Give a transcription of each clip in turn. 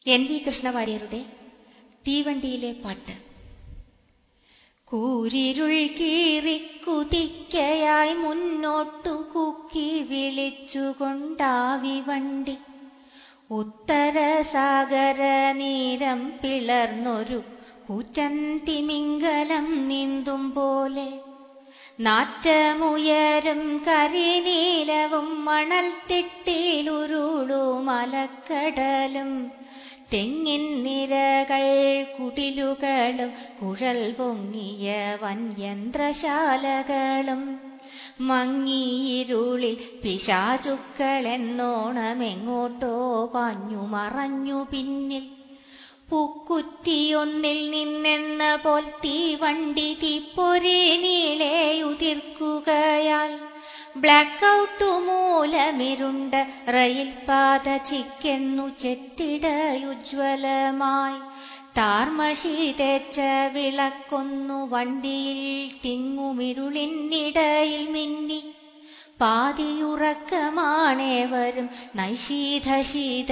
N V കൃഷ്ണവാര്യരുടെ തീവണ്ടിയിലെ പാട്ട് കൂരിരുൾ കീറി കുതിക്കയായി മുന്നോട്ടു കുക്കി വിളിച്ചുകൊണ്ടാവി വണ്ടി ഉത്തരസാഗര നീരം പിളർന്നൊരു കൂറ്റൻ തിമിംഗലം നീന്തും പോലെ നാറ്റമുയരും കരിനീലവും മണൽ തിട്ടിലുരുളു മലക്കടലും തെങ്ങിൻ നിരകൾ കുടിലുകളും കുഴൽ പൊങ്ങിയ വൻയന്ത്രശാലകളും മങ്ങിയിരുളിൽ പിശാചുക്കളെന്നോണമെങ്ങോട്ടോ പാഞ്ഞു മറഞ്ഞു പിന്നിൽ പൂക്കുറ്റിയൊന്നിൽ നിന്നെന്ന പോൽ തീവണ്ടി തീപ്പൊരി നീളെയുതിർക്കുകയാൽ ബ്ലാക്ക് ഔട്ടു മൂലമിരുണ്ട റയിൽ പാത ചിക്കെന്നു ചെറ്റിടയുജ്വലമായി താർമഷി തേച്ച വിളക്കൊന്നു വണ്ടിയിൽ തിങ്ങുമിരുളിനിടയിൽ മിന്നി പാതിയുറക്കമാണേവരും നൈശീധശീത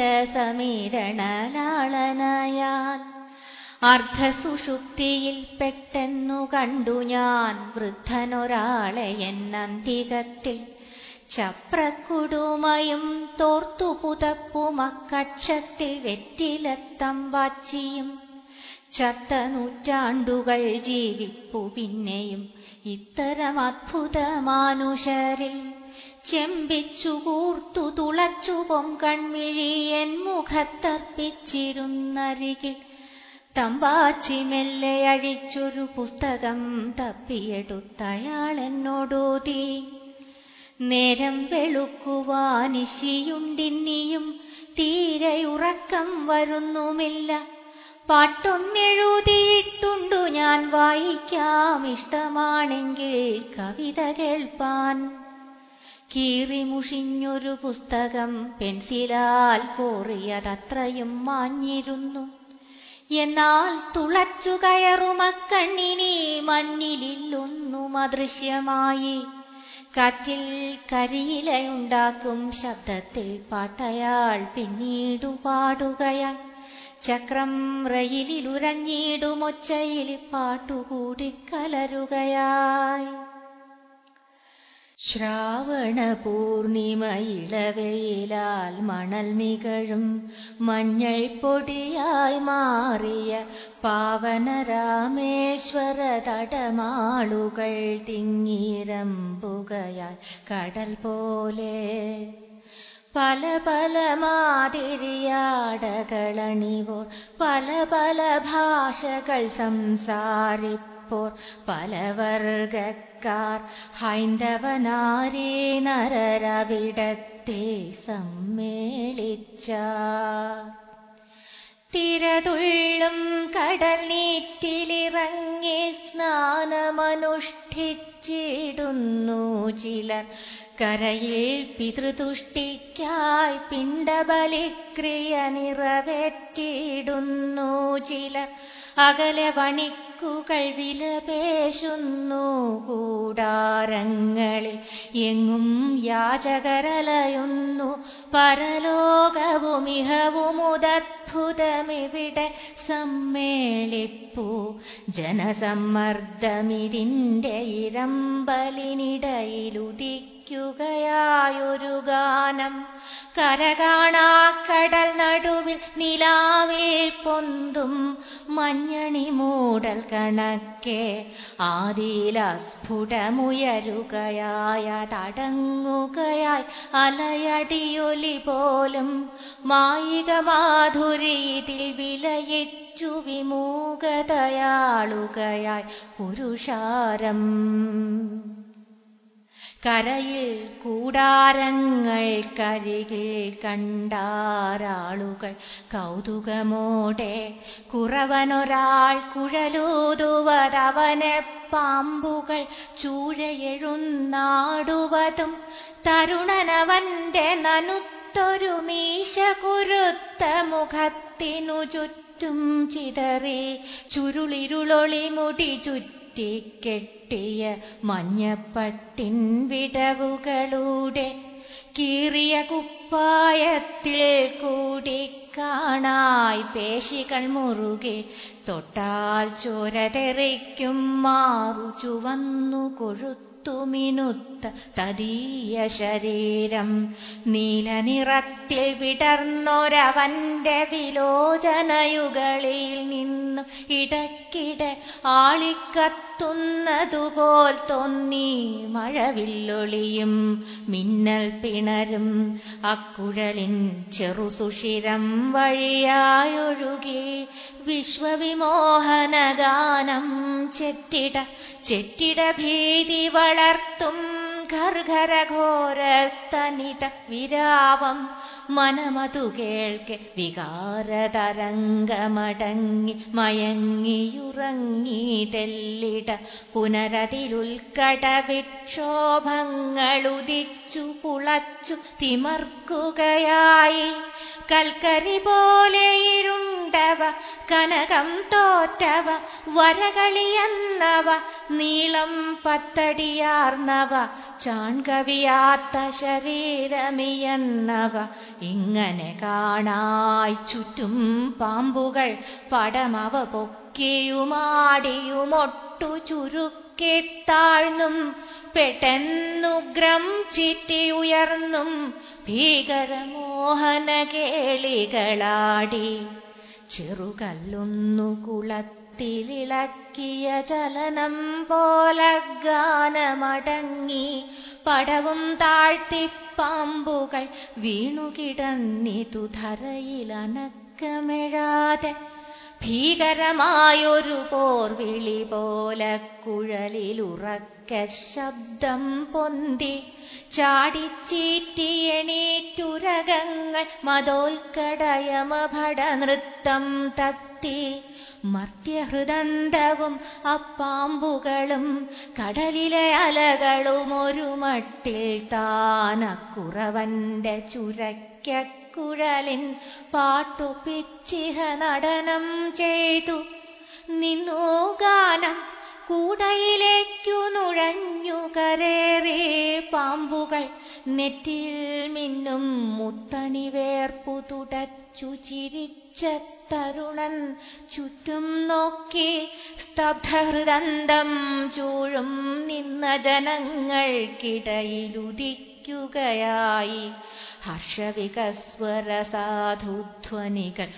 സമീരണലാളനയാൽ അർദ്ധസുഷുപ്തിയിൽ പെട്ടെന്നു കണ്ടു ഞാൻ വൃദ്ധനൊരാളെ എന്നന്തികത്തിൽ ചപ്രക്കുടുമയും തോർത്തു പുതപ്പുമക്കക്ഷത്തിൽ വെറ്റിലത്തം വാച്ചിയും ചത്ത നൂറ്റാണ്ടുകൾ ജീവിപ്പു പിന്നെയും ഇത്തരം അദ്ഭുത മാനുഷരിൽ ചെമ്പിച്ചു കൂർത്തു തുളച്ചു പൊം കൺമിഴിയൻ മുഖത്തർപ്പിച്ചിരുന്നരികിൽ തമ്പാച്ചി മെല്ലെ അഴിച്ചൊരു പുസ്തകം തപ്പിയെടുത്തയാൾ എന്നോടോതി നേരം വെളുക്കുവാനിശിയുണ്ടിന്നിയും തീരെ ഉറക്കം വരുന്നുമില്ല പാട്ടൊന്നെഴുതിയിട്ടുണ്ടു ഞാൻ വായിക്കാം ഇഷ്ടമാണെങ്കിൽ കവിത കേൾപ്പാൻ കീറിമുഷിഞ്ഞൊരു പുസ്തകം പെൻസിലാൽ കോറിയതത്രയും മാഞ്ഞിരുന്നു എന്നാൽ തുളച്ചു കയറുമക്കണ്ണിനി മഞ്ഞിലില്ലൊന്നും അദൃശ്യമായി കാറ്റിൽ കരിയിലയുണ്ടാക്കും ശബ്ദത്തിൽ പാട്ടയാൾ പിന്നീടു പാടുകയാൽ ചക്രം റയിലിലുരഞ്ഞിടുമൊച്ചയിൽ പാട്ടുകൂടി കലരുകയായി ശ്രാവണ പൂർണിമയിളവയിലാൽ മണൽ മികഴും മഞ്ഞൾ പൊടിയായി മാറിയ പാവന രാമേശ്വര തടമാളുകൾ തിങ്ങിരമ്പുകയായി കടൽ പോലെ പല പല മാതിരിയാടകളണിവോർ പല പല ഭാഷകൾ സംസാരിപ്പോർ പല വർഗക്കാർ ഹൈന്ദവനാരേ നരരവിടത്തെ സമ്മേളിച്ച തിരതുള്ളും കടൽ നീറ്റിലിറങ്ങി സ്നാനമനുഷ്ഠിച്ചിടുന്നു ചിലർ കരയിൽ പിതൃതുഷ്ടിക്കായി പിണ്ടബലിക്രിയ നിറവേറ്റിയിടുന്നു ചിലർ അകലെ വണിക്കുകൾ വിലപേശുന്നു കൂടാരങ്ങളിൽ എങ്ങും യാചകരലയുന്നു പരലോകവുമിഹവുമുദത്ഭുതമിവിടെ സമ്മേളിപ്പൂ ജനസമ്മർദ്ദമിതിൻ്റെ ഇരമ്പലിനിടയിലുദിക്കുകയായൊരു ഗാനം കരകാണാക്കടൽ നടുവിൽ നിലാവിൽ പൊന്തും മഞ്ഞണി മൂടൽ കണക്കെ ആദില സ്ഫുടമുയരുകയായ തടങ്ങുകയായി അലയടിയൊലി പോലും മായിക മാധുരീതിൽ വിലയിച്ചു വിമൂകതയാളുകയായി പുരുഷാരം കരയിൽ കൂടാരങ്ങൾക്കരികിൽ കണ്ടാരാളുകൾ കൗതുകമോടെ കുറവനൊരാൾ കുഴലൂതുവതവനെ പാമ്പുകൾ ചൂഴയെഴുന്നാടുവതും തരുണനവന്റെ നനുത്തൊരു മീശ കുരുത്ത മുഖത്തിനു ചുറ്റും ചിതറി ചുരുളിരുളൊളി മുടി ചുറ്റിക്കെട്ടിയ മഞ്ഞപ്പട്ടിൻ വിടവുകളുടെ കീറിയ കുപ്പായത്തിൽ കൂടി കാണായി പേശികൾ മുറുകെ തൊട്ടാൽ ചോര തെറിക്കും മാറു ചുവന്നു കൊഴുത്തുമിനുത്ത തദീയ ശരീരം നീലനിറത്തിൽ വിടർന്നൊരവന്റെ വിലോചനയുകളിൽ നിന്നു ഇടയ്ക്കിടെ ആളിക്കത്തുന്നതുപോൽ തോന്നി മഴവില്ലൊളിയും മിന്നൽ പിണരും അക്കുഴലിൻ ചെറുസുഷിരം വഴിയായൊഴുകി വിശ്വവിമോഹനഗാനം ചെറ്റിട ചെറ്റിട ഭീതി വളർത്തും ഘർഘരഘോരസ്തനിത വിരാവം മനമതു കേൾക്കെ വികാരതരംഗമടങ്ങി മയങ്ങിയുറങ്ങി തെല്ലിട പുനരതിലുൽക്കട വിക്ഷോഭങ്ങളുദിച്ചു പുളച്ചു തിമർക്കുകയായി കൽക്കരി പോലെ ഇരുണ്ടവ കനകം തോറ്റവ വരകളിയെന്നവ നീളം പത്തടിയാർന്നവ ചാൺകവിയാത്ത ശരീരമിയെന്നവ ഇങ്ങനെ കാണായി ചുറ്റും പാമ്പുകൾ പടമവ പൊക്കിയുമാടിയുമൊട്ടു ചുരുക്കിത്താഴ്ന്നും പെട്ടെന്നുഗ്രം ചിറ്റിയുയർന്നും ഭീകരമോഹന കേളികളാടി ചെറുകല്ലൊന്നു കുളത്തിലിളക്കിയ ചലനം പോലെ ഗാനമടങ്ങി പടവും താഴ്ത്തി പാമ്പുകൾ വീണുകിടന്നിതു ധരയിലനക്കമിഴാതെ ഭീകരമായൊരു പോർവിളി പോലെ കുഴലിലുറക്ക ശബ്ദം പൊന്തി ചാടിച്ചീറ്റിയണീറ്റുരകങ്ങൾ മതോൽക്കടയമഭട നൃത്തം തത്തി മർത്യഹൃദന്തവും അപ്പാമ്പുകളും കടലിലെ അലകളും ഒരു മട്ടിൽ താനക്കുറവന്റെ ചുരക്കുഴലിൻ പാട്ടുപിച്ചിഹ നടനം ചെയ്തു നിന്നു ഗാനം കൂടയിലേക്കു നുഴഞ്ഞു കരേറി പാമ്പുകൾ നെറ്റിയിൽ മിന്നും മുത്തണി വേർപ്പു തുടച്ചു ചിരിച്ച തരുണൻ ചുറ്റും നോക്കി സ്തബ്ധഹൃദന്തം ചൂഴും നിന്ന ജനങ്ങൾക്കിടയിലുദിക്കുകയായി ഹർഷവികസ്വര സാധുധ്വനികൾ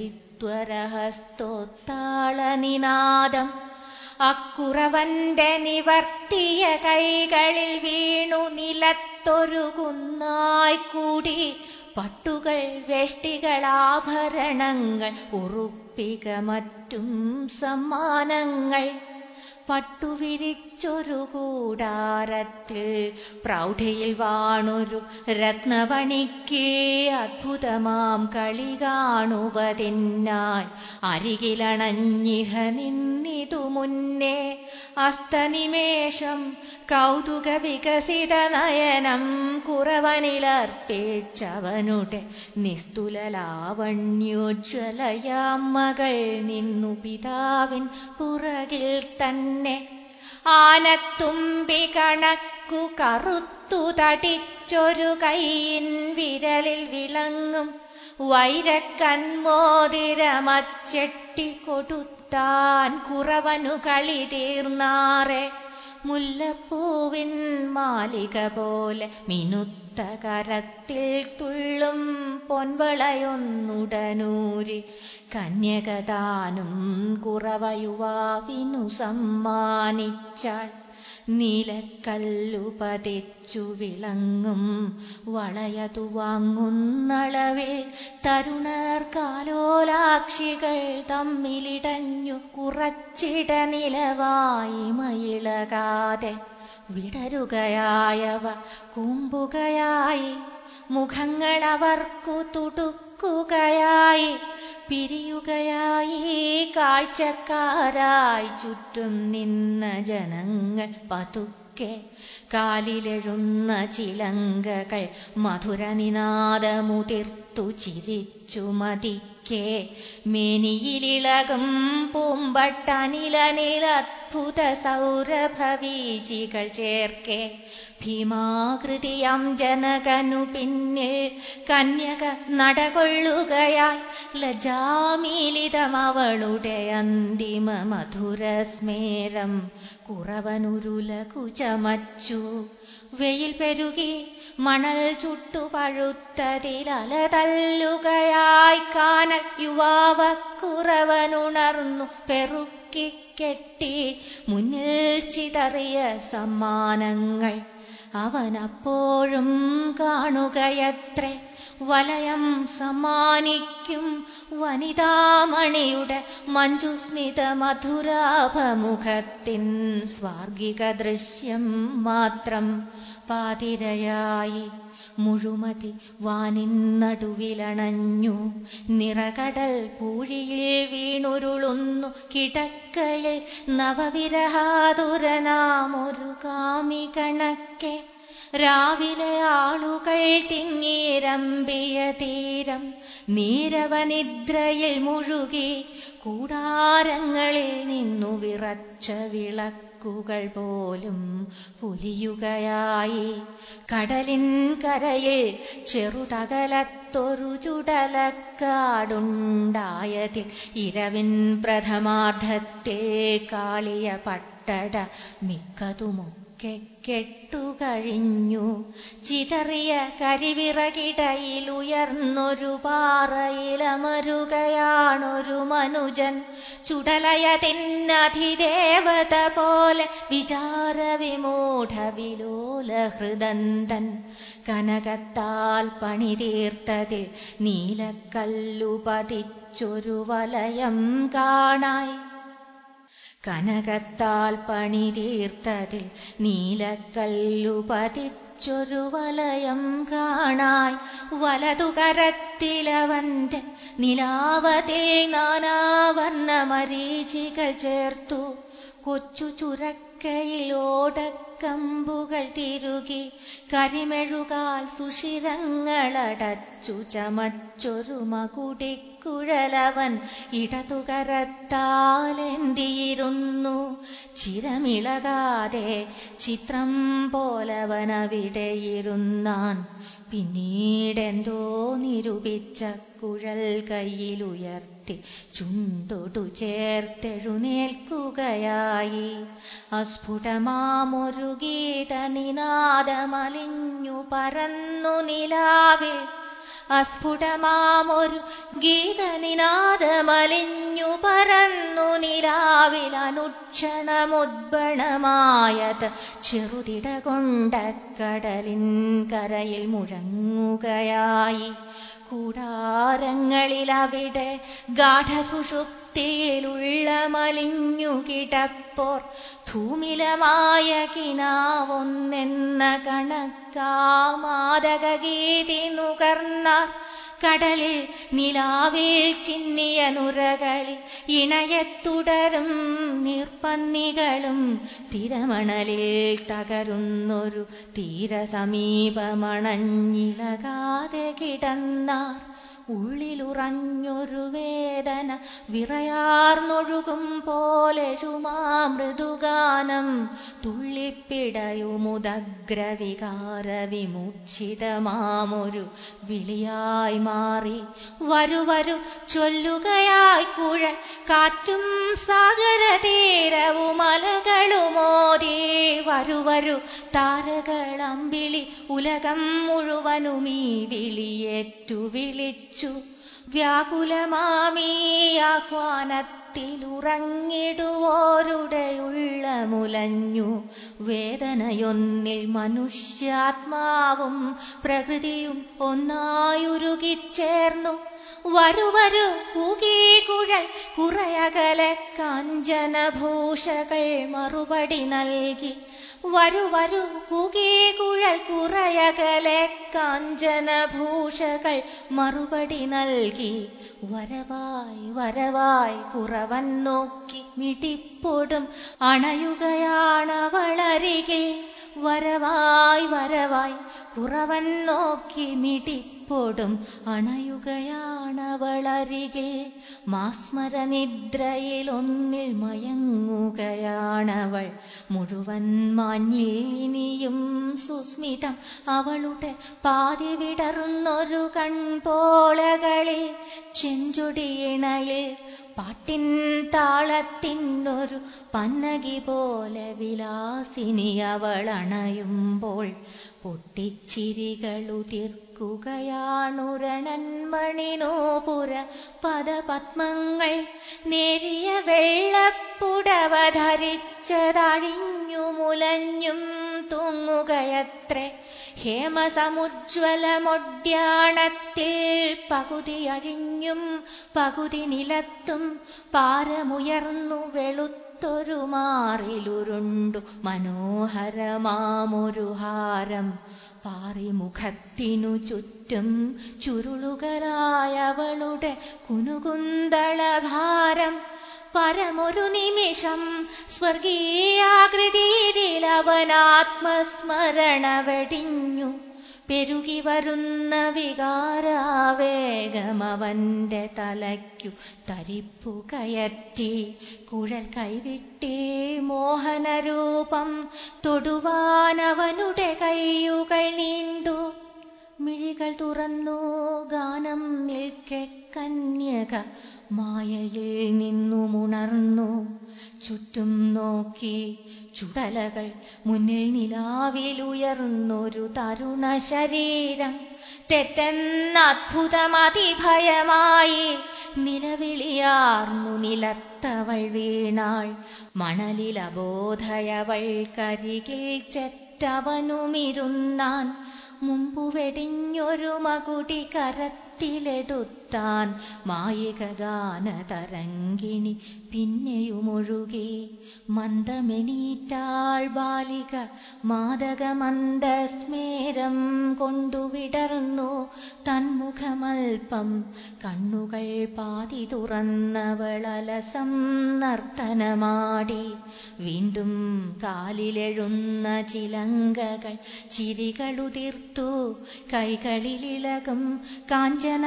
ഉദിത്വരഹസ്തോത്താളനിനാദം അക്കുറവന്റെ നിവർത്തിയ കൈകളിൽ വീണു നിലത്തൊരു കുന്നായി കൂടി പട്ടുകൾ വേഷ്ടികൾ ആഭരണങ്ങൾ ഉറുപ്പിക മറ്റും സമ്മാനങ്ങൾ പട്ടുവിരിച്ചൊരു കൂടാരത്തിൽ പ്രൗഢയിൽ വാണൊരു രത്നവണിക്ക് അദ്ഭുതമാം കളി കാണുവതിനായി അരികിലണഞ്ഞിഹ നിന്നിതു മുന്നേ അസ്തനിമേഷം കൗതുക വികസിത നയനം കുറവനിലർപ്പിച്ചവനുടെ നിസ്തുല ലാവണ്യോജ്വലയാം മകൾ നിന്നു പിതാവിൻ പുറകിൽ തന്നെ ആനത്തുമ്പി കണക്കു കറുത്തു തടിച്ചൊരു കൈയിൻ വിരലിൽ വിളങ്ങും വൈരക്കന്മോതിരമച്ചെട്ടി കൊടുത്താൻ കുറവനു കളി തീർന്നാറെ മുല്ലപ്പൂവിൻ മാലിക പോലെ മിനുത്ത കരത്തിൽ തുള്ളും പൊൻവളയൊന്നുടനൂരി കന്യകതാനും കുറവയുവാവിനു സമ്മാനിച്ചാൾ നീലക്കല്ലു പതിച്ചു വിളങ്ങും വളയതു വാങ്ങുന്നളവിൽ തരുണർ കാലോലാക്ഷികൾ തമ്മിലിടഞ്ഞു കുറച്ചിട നിലവായി മയിളകാതെ വിടരുകയായവ കുമ്പുകയായി മുഖങ്ങളവർക്കു തുടുക്കുകയായി പിരിയുകയായി കാഴ്ചക്കാരായി ചുറ്റും നിന്ന ജനങ്ങൾ പതുക്കെ കാലിലെഴുന്ന ചിലങ്കകൾ മധുരനിനാദമുതിർത്തു ചിരിച്ചു മതിക്കെ മേനിയിലിളകും പൂമ്പട്ടനിലനിലത്ത് അത്യദ്ഭുത സൗരഭവീചികൾ ചേർക്കെ ഭീമാകൃതിയാം ജനകനു പിന്നിൽ കന്യക നടകൊള്ളുകയാൽ ലജാമീലിതമവളുടെ അന്തിമ മധുരസ്മേരം കുറവനുരുലകു ചമച്ചു വെയിൽ പെരുകി മണൽ ചുട്ടുപഴുത്തതിലതല്ലുകയായി കാനൽ യുവാവക്കുറവനുണർന്നു പെറുക്കിക്കെട്ടി മുന്നിൽ ചിതറിയ സമ്മാനങ്ങൾ അവനപ്പോഴും കാണുകയത്രേ വലയം സമ്മാനിക്കും വനിതാമണിയുടെ മഞ്ജുസ്മിത മധുരാഭമുഖത്തിൻ സ്വാർഗിക ദൃശ്യം മാത്രം പാതിരയായി മുഴുമതി വാനിൻ നടുവിലണഞ്ഞു നിറകടൽ പൂഴിയിൽ വീണുരുളുന്നു കിടക്കയിൽ നവവിരഹാതുരനാമൊരു കാമികണക്കെ രാവിലെ ആളുകൾ തിങ്ങിരമ്പിയ തീരം നീരവനിദ്രയിൽ മുഴുകി കൂടാരങ്ങളിൽ നിന്നു വിറച്ച വിളക്കുകൾ പോലും പുലിയുകയായി കടലിൻ കരയിൽ ചെറുതകലത്തൊരു ചുടലക്കാടുണ്ടായതിൽ ഇരവിൻ പ്രഥമാർദ്ധത്തെ കാളിയ പട്ടട മിക്കതുമൊക്കെ കെട്ടുകഴിഞ്ഞു ചിതറിയ കരിവിറകിടയിൽ ഉയർന്നൊരു പാറയിലമരുകയാണൊരു മനുജൻ ചുടലയതിന്നധിദേവത പോലെ വിചാരവിമൂഢ വിലോല ഹൃദന്തൻ കനകത്താൽ പണിതീർത്തതിൽ നീലക്കല്ലു പതിച്ചൊരു വലയം കാണായി കനകത്താൽ പണിതീർത്തതിൽ നീലക്കല്ലു പതിച്ചൊരു വലയം കാണായി വലതുകരത്തിലവന്റെ നിലാവതിൽ നാനാവർണ്ണ മരീചികൾ ചേർത്തു കൊച്ചു ചുരക്കയിലോടക്കമ്പുകൾ തിരുകി കരിമെഴുകാൽ സുഷിരങ്ങളടച്ചു ചമച്ചൊരു മകുടിക്കുഴലവൻ ഇടതുകരത്താലെന്തിയിരുന്നു ചിരമിളകാതെ ചിത്രം പോലവനവിടെയിരുന്നാൻ പിന്നീടെന്തോ നിരൂപിച്ച കുഴൽ കയ്യിലുയർത്തി ചുണ്ടൊടു ചേർത്തെഴുന്നേൽക്കുകയായി അസ്ഫുടമാമൊരു ഗീതനിനാദമലിഞ്ഞു പരന്നു നിലാവിൽ അസ്ഫുടമാമൊരു ഗീതനിനാദമലിഞ്ഞു പരന്നു നിലാവിൽ അനുക്ഷണമുദ്ബണമായത് ചെറുതിട കൊണ്ട കടലിൻ കരയിൽ മുഴങ്ങുകയായി കൂടാരങ്ങളിലവിടെ ഗാഠസുഷുപ്തിയിലുള്ള മലിഞ്ഞു കിടപ്പോർ ധൂമിലമായ കിനാവൊന്നെന്ന കണക്കാമാതകഗീതി നുകർന്നാർ കടലിൽ നിലാവിൽ ചിന്നിയ നുരകളിൽ ഇണയത്തുടരും നീർപ്പന്നികളും തിരമണലിൽ തകരുന്നൊരു തീരസമീപമണഞ്ഞിളകാതെ കിടന്നാർ ഉള്ളിലുറഞ്ഞൊരു വേദന വിറയാർന്നൊഴുകും പോലെഴുമാ മൃദുഗാനം തുള്ളിപ്പിടയുമുദഗ്രവികാര വിമുച്ചിതമാമൊരു വിളിയായി മാറി വരുവരു ചൊല്ലുകയായി കുഴൽ കാറ്റും സാഗരതീരവും അലകളുമോദി വരുവരു താരകളമ്പിളി ഉലകം മുഴുവനും ഈ വിളിയേറ്റു വിളിച്ചു വ്യാകുലമാമീ ആഹ്വാനത്തിലുറങ്ങിടുവോരുടെ ഉള്ളമുലഞ്ഞു വേദനയൊന്നിൽ മനുഷ്യാത്മാവും പ്രകൃതിയും ഒന്നായുരുകിച്ചേർന്നു വരുവരു കൂകീകുഴൽ കുറയകലെ കാഞ്ചനഭൂഷകൾ മറുപടി നൽകി വരുവരു കൂകീകുഴൽ കുറയകലെ കാഞ്ചനഭൂഷകൾ മറുപടി നൽകി വരവായി വരവായി കുറവൻ നോക്കി മിടിപ്പൊടും അണയുകയാണവളരികിൽ വരവായി വരവായി കുറവൻ നോക്കി മിടിപ്പൊടും കുളിപ്പൊടും അണയുകയാണവളരികെ മാസ്മരനിദ്രയിൽ ഒന്നിൽ മയങ്ങുകയാണവൾ മുഴുവൻ മാഞ്ഞിൽ ഇനിയും സുസ്മിതം അവളുടെ പാതി വിടർന്നൊരു കൺപോളകളിൽ ചെഞ്ചൊടിയിണയിൽ പാട്ടിൻ താളത്തിനൊരു പന്നകി പോലെ വിലാസിനി അവളണയുമ്പോൾ പൊട്ടിച്ചിരികളുതിർക്കുകയാണുരണന്മണിനോപുര പദപത്മങ്ങൾ നേരിയ വെള്ളപ്പുടവ ധരിച്ചതഴിഞ്ഞു മുലഞ്ഞും തൂങ്ങുകയത്രേ ഹേമസമുജ്വലമൊഡ്യാണത്തിൽ പകുതി അഴിഞ്ഞും പകുതി നിലത്തും പാരമുയർന്നു വെളുത്തൊരു മാറിലുരുണ്ടു മനോഹരമാമൊരു ഹാരം പാറിമുഖത്തിനു ചുറ്റും ചുരുളുകളായവളുടെ കുനുകുന്തളഭാരം പരമൊരു നിമിഷം സ്വർഗീയാകൃതിയിൽ അവനാത്മസ്മരണ വെടിഞ്ഞു പെരുകി വരുന്ന വികാരാവേഗം അവന്റെ തലയ്ക്കു തരിപ്പു കയറ്റി കുഴൽ കൈവിട്ടേ മോഹനരൂപം തൊടുവാനവനുടെ കൈയുകൾ നീണ്ടു മിഴികൾ തുറന്നു ഗാനം നിൽക്കെ കന്യക മായയിൽ നിന്നുമുണർന്നു ചുറ്റും നോക്കി ചുടലകൾ മുന്നിൽ നിലാവിലുയർന്നൊരു തരുണ ശരീരം തെറ്റെന്ന അത്ഭുതമതിഭയമായി നിലവിളിയാർന്നു നിലത്തവൾ വീണാൾ മണലിൽ അബോധയവൾ കരികിൽ ചെറ്റവനുമിരുന്നാൻ മുമ്പു വെടിഞ്ഞൊരു മകുടി കരത്തിലെടുത്താൻ മായിക ഗാനതരങ്കിണി പിന്നെയുമൊഴുകി മന്ദമെനീറ്റാൾ ബാലിക മാദകമന്ദസ്മേരം കൊണ്ടുവിടർന്നു തന്മുഖമൽപ്പം കണ്ണുകൾ പാതി തുറന്നവളലസം നർത്തനമാടി വീണ്ടും കാലിലെഴുന്ന ചിലങ്കകൾ ചിരികളുതിർത്തു കൈകളിലിളകും കാഞ്ചന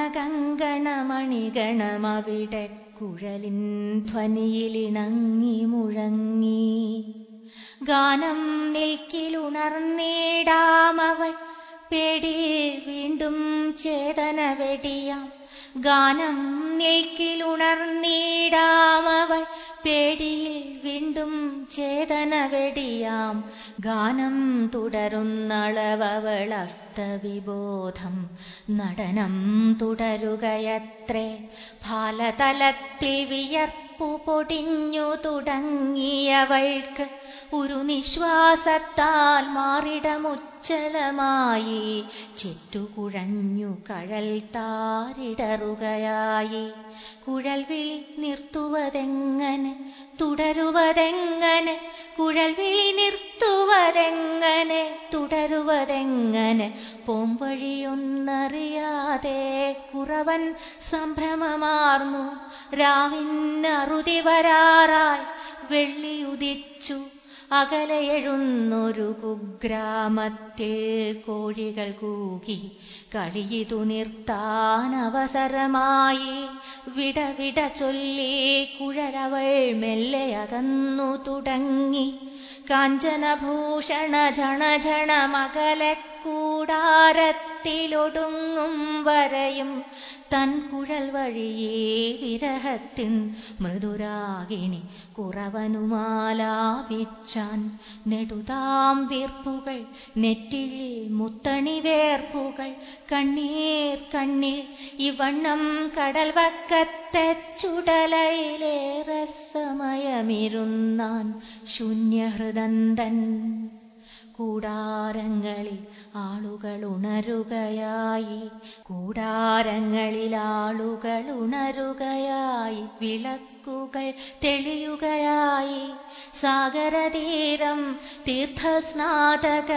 കങ്കണമണിഗണമവിടെ കുഴലിൻ ധ്വനിയിലിണങ്ങി മുഴങ്ങി ഗാനം നിൽക്കിലുണർന്നേടാമവൾ പേടിയിൽ വീണ്ടും ചേതന വെടിയാം ഗാനം നിൽക്കിലുണർന്നീടാമവൾ പേടിയിൽ വീണ്ടും ചേതന വെടിയാം ഗാനം തുടരുന്നളവവൾ അസ്തവിബോധം നടനം തുടരുകയത്രേ ഫാലതലത്തിൽ വിയർപ്പു പൊടിഞ്ഞു തുടങ്ങിയവൾക്ക് ഒരു നിശ്വാസത്താൽ മാറിടമുച്ചലമായി ചെറ്റുകുഴഞ്ഞു കഴൽ താരിടറുകയായി കുഴൽ വിളി നിർത്തുവതെങ്ങനെ തുടരുവതെങ്ങനെ കുഴൽ വിളി നിർത്തുവതെങ്ങനെ തുടരുവതെങ്ങനെ പോംവഴിയൊന്നറിയാതെ കുറവൻ സംഭ്രമമാർന്നു രാവിന്നറുതി വരാറായി വെള്ളിയുദിച്ചു അകലെ എഴുന്നൊരു കുഗ്രാമത്തിൽ കോഴികൾ കൂകി കളിയിതു നിർത്താൻ അവസരമായി വിട വിട ചൊല്ലി കുഴലവൾ മെല്ലെ അകന്നു തുടങ്ങി കാഞ്ചനഭൂഷണ ജണ ജണ മകലെ കൂടാരത്തിലൊടുങ്ങും വരയും തൻ കുഴൽ വഴിയേ വിരഹത്തിൻ മൃദുരാഗിണി കുറവനുമാലാപിച്ചാൻ നെടുതാം വീർപ്പുകൾ നെറ്റിയിൽ മുത്തണി വേർപ്പുകൾ കണ്ണീർ കണ്ണിൽ ഇവണ്ണം കടൽ വക്കത്തെ ചുടലയിലേറെ സമയമിരുന്നാൻ ശൂന്യഹൃദന്തൻ കൂടാരങ്ങളിൽ ആളുകൾ ഉണരുകയായി കൂടാരങ്ങളിൽ ആളുകൾ ഉണരുകയായി വിളക്കുകൾ തെളിയുകയായി സാഗരതീരം തീർത്ഥസ്നാതക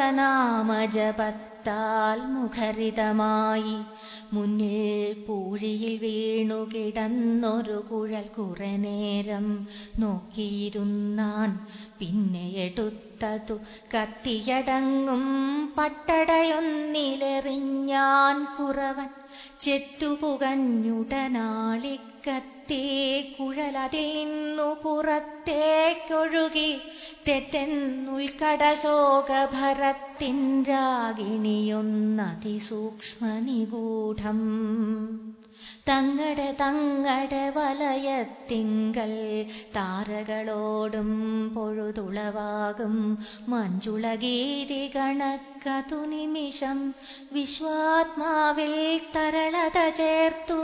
നാമജപത്താൽ മുഖരിതമായി മുന്നിൽ പൂഴിയിൽ വീണു കിടന്നൊരു കുഴൽ കുറെ നേരം നോക്കിയിരുന്നാൻ പിന്നെ എടുത്തതു കത്തിയടങ്ങും പട്ടടയൊന്നിലെറിഞ്ഞു ഞാൻ കുറവൻ ചെറ്റുപുകഞ്ഞുടനാളിക്കത്തേ കുഴലതിൽ നിന്നു പുറത്തേക്കൊഴുകി തെറ്റെന്നുൾക്കടശോകഭരത്തിൻ രാഗിണിയൊന്നതിസൂക്ഷ്മ നിഗൂഢം തങ്ങട തങ്ങട വലയത്തിങ്കൽ താരകളോടും പൊഴുതുളവാകും മഞ്ജുളഗീതി കണക്കതു നിമിഷം വിശ്വാത്മാവിൽ തരളത ചേർത്തു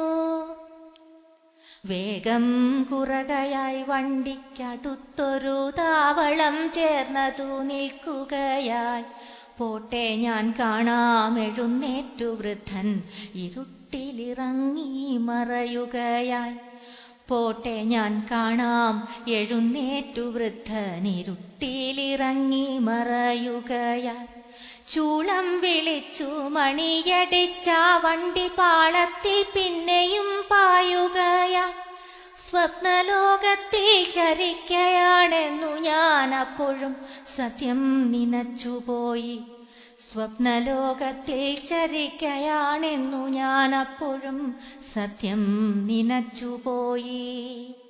വേഗം കുറകയായി വണ്ടിക്കടുത്തൊരു താവളം ചേർന്നതു നിൽക്കുകയായി പോട്ടെ ഞാൻ കാണാം എഴുന്നേറ്റു വൃദ്ധൻ ഇരുട്ടിലിറങ്ങി മറയുകയായി പോട്ടെ ഞാൻ കാണാം എഴുന്നേറ്റു വൃദ്ധൻ ഇരുട്ടിലിറങ്ങി മറയുകയായി ചൂളം വിളിച്ചു മണിയടിച്ച വണ്ടി പാളത്തിൽ പിന്നെയും പായുകയാ സ്വപ്നലോകത്തിൽ ചരിക്കയാണെന്നു ഞാൻ അപ്പോഴും സത്യം നിനച്ചുപോയി സ്വപ്നലോകത്തിൽ ചരിക്കയാണെന്നു ഞാൻ അപ്പോഴും സത്യം നിനച്ചുപോയി